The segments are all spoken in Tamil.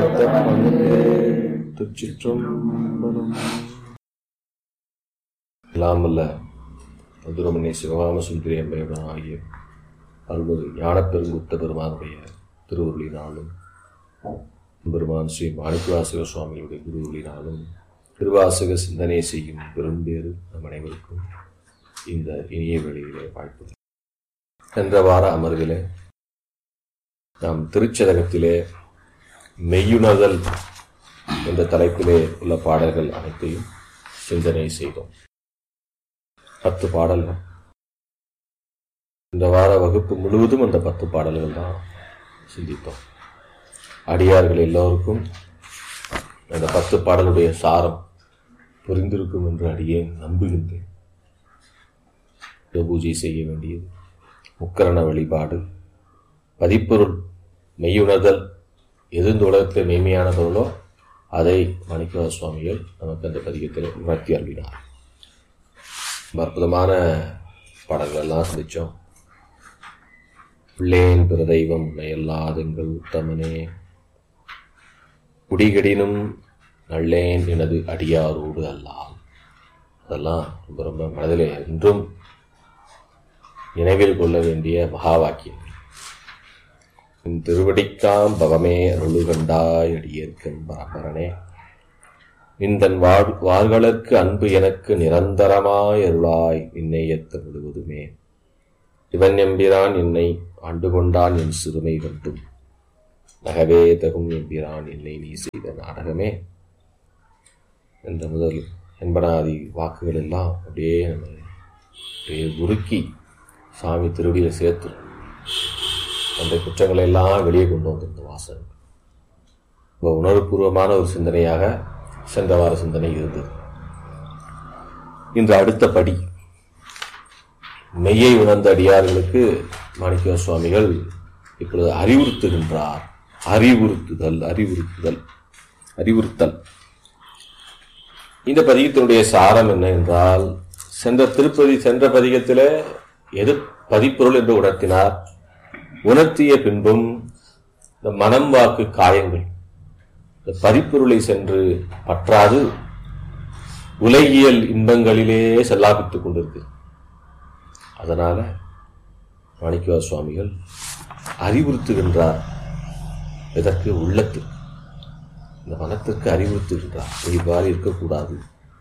திருச்சிற்றம்பலம் இல்லாமல்ல மதுரமணி சிவகாம சுந்தரி அம்மையுடன் ஆகிய அருள்மிகு ஞானப்பெருங்குத்த பெருமானுடைய திருவுருளினாலும் பெருமான் ஸ்ரீ மாணிக்கவாசக சுவாமிகளுடைய குருவுளினாலும் திருவாசக சிந்தனை செய்யும் பெரும்பேறு நம் அனைவருக்கும் இந்த இனிய வெளியிலே வாழ்த்து சென்ற வார அமர்விலே நாம் திருச்சதகத்திலே மெய்யுணர்தல் என்ற தலைப்பிலே உள்ள பாடல்கள் அனைத்தையும் சிந்தனை செய்தோம் பத்து பாடல்கள் இந்த வார வகுப்பு முழுவதும் அந்த பத்து பாடல்கள் தான் சிந்தித்தோம் அடியார்கள் எல்லோருக்கும் அந்த பத்து பாடலுடைய சாரம் புரிந்திருக்கும் என்று அடியேன் நம்புகின்றேன் பூஜை செய்ய வேண்டியது முக்கரண வழிபாடு பதிப்பொருள் மெய்யுணர்தல் எது இந்த உலகத்தில் மெய்மையான பொருளோ அதை மணிக்கவ சுவாமிகள் நமக்கு அந்த பதிகத்தில் உணர்த்தி அருளினார் ரொம்ப அற்புதமான பாடல்கள் எல்லாம் சிந்திச்சோம் பிள்ளேன் பிற தெய்வம் எல்லாதெங்கள் உத்தமனே குடிகடினும் நல்லேன் எனது அடியாரோடு அல்லாம் அதெல்லாம் ரொம்ப ரொம்ப மனதிலே என்றும் நினைவில் கொள்ள வேண்டிய மகா வாக்கியங்கள் உன் திருவடிக்காம் பவமே அருளுகண்டாய் அடியேற்கன் பரம்பரனே நின்றன் வாழ் வார்களுக்கு அன்பு எனக்கு நிரந்தரமாய் அருளாய் நின்னையத்த முழுவதுமே இவன் எம்பிரான் என்னை ஆண்டு கொண்டான் என் சிறுமை கண்டும் நகவே தகும் எம்பிரான் என்னை நீ செய்த நாடகமே என்ற முதல் என்பனாதி வாக்குகள் எல்லாம் அப்படியே நம்ம அப்படியே உருக்கி சாமி திருடியில் சேர்த்து அந்த குற்றங்களை எல்லாம் வெளியே கொண்டு வந்திருந்த வாசன் ரொம்ப உணர்வுபூர்வமான ஒரு சிந்தனையாக சென்ற வார சிந்தனை இருந்தது இன்று அடுத்த படி மெய்யை உணர்ந்த அடியார்களுக்கு மாணிக்க சுவாமிகள் இப்பொழுது அறிவுறுத்துகின்றார் அறிவுறுத்துதல் அறிவுறுத்துதல் அறிவுறுத்தல் இந்த பதிகத்தினுடைய சாரம் என்ன என்றால் சென்ற திருப்பதி சென்ற பதிகத்திலே எது பதிப்பொருள் என்று உணர்த்தினார் உணர்த்திய பின்பும் இந்த மனம் வாக்கு காயங்கள் இந்த பதிப்பொருளை சென்று பற்றாது உலகியல் இன்பங்களிலே செல்லாபித்துக் கொண்டிருக்கு அதனால மாணிக்கவா சுவாமிகள் அறிவுறுத்துகின்றார் இதற்கு உள்ளத்து இந்த மனத்திற்கு அறிவுறுத்துகின்றார் இவ்வாறு இருக்கக்கூடாது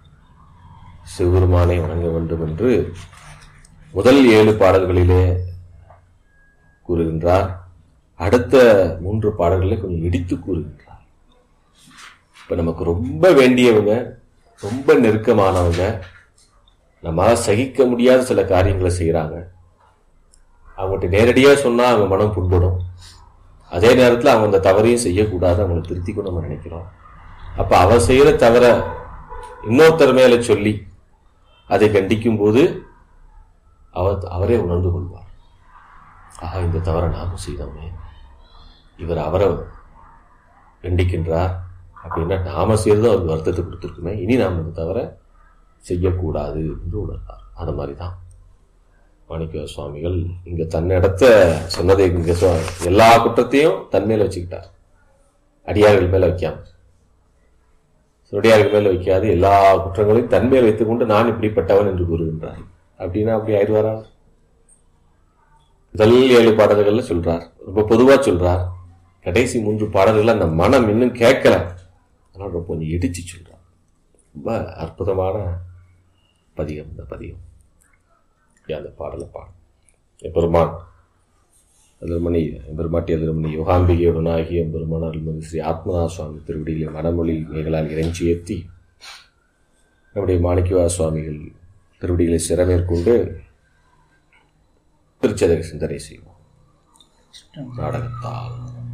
சிவபெருமானை வணங்க வேண்டும் என்று முதல் ஏழு பாடல்களிலே கூறுகின்றார் அடுத்த மூன்று பாடல்களை கொஞ்சம் இடித்து கூறுகின்றார் இப்ப நமக்கு ரொம்ப வேண்டியவங்க ரொம்ப நெருக்கமானவங்க நம்மளால சகிக்க முடியாத சில காரியங்களை செய்யறாங்க அவங்ககிட்ட நேரடியாக சொன்னா அவங்க மனம் புண்படும் அதே நேரத்தில் அவங்க அந்த தவறையும் செய்யக்கூடாது அவங்களை திருத்திக்கும் நம்ம நினைக்கிறோம் அப்ப அவர் செய்யற தவிர இன்னொருத்தர் மேல சொல்லி அதை கண்டிக்கும் போது அவர் அவரே உணர்ந்து கொள்வார் ஆஹா இந்த தவறை நாமும் செய்தோமே இவர் அவரை கண்டிக்கின்றார் அப்படின்னா நாம செய்யறது அவருக்கு வருத்தத்தை கொடுத்துருக்குமே இனி நாம் இந்த தவிர செய்யக்கூடாது என்று உணர்ந்தார் அந்த மாதிரி தான் மாணிக்க சுவாமிகள் இங்க தன்னிடத்த சொன்னதை இங்க எல்லா குற்றத்தையும் தன் மேல வச்சுக்கிட்டார் அடியார்கள் மேல வைக்காம சுடியார்கள் மேல வைக்காது எல்லா குற்றங்களையும் தன் மேல் வைத்துக்கொண்டு நான் இப்படிப்பட்டவன் என்று கூறுகின்றார் அப்படின்னா அப்படி ஆயிடுவாரா முதல் ஏழு பாடல்கள்ல சொல்றார் ரொம்ப பொதுவா சொல்றார் கடைசி மூன்று பாடல்கள் அந்த மனம் இன்னும் கேட்கல அதனால ரொம்ப கொஞ்சம் இடிச்சு சொல்றார் ரொம்ப அற்புதமான பதிகம் இந்த பதிகம் அந்த பாடலை பாடும் எம்பெருமான் அதிர்மணி எம்பெருமாட்டி அதிர்மணி யோகாம்பிகையுடனாகி எம்பெருமான் அருள்மதி ஸ்ரீ ஆத்மநா சுவாமி திருவடியிலே மனமொழி மேகளால் இறைஞ்சி ஏற்றி நம்முடைய மாணிக்கவா சுவாமிகள் திருவடிகளை சிறமேற்கொண்டு திருச்சதக சிந்தனை செய்வோம் நாடகத்தால்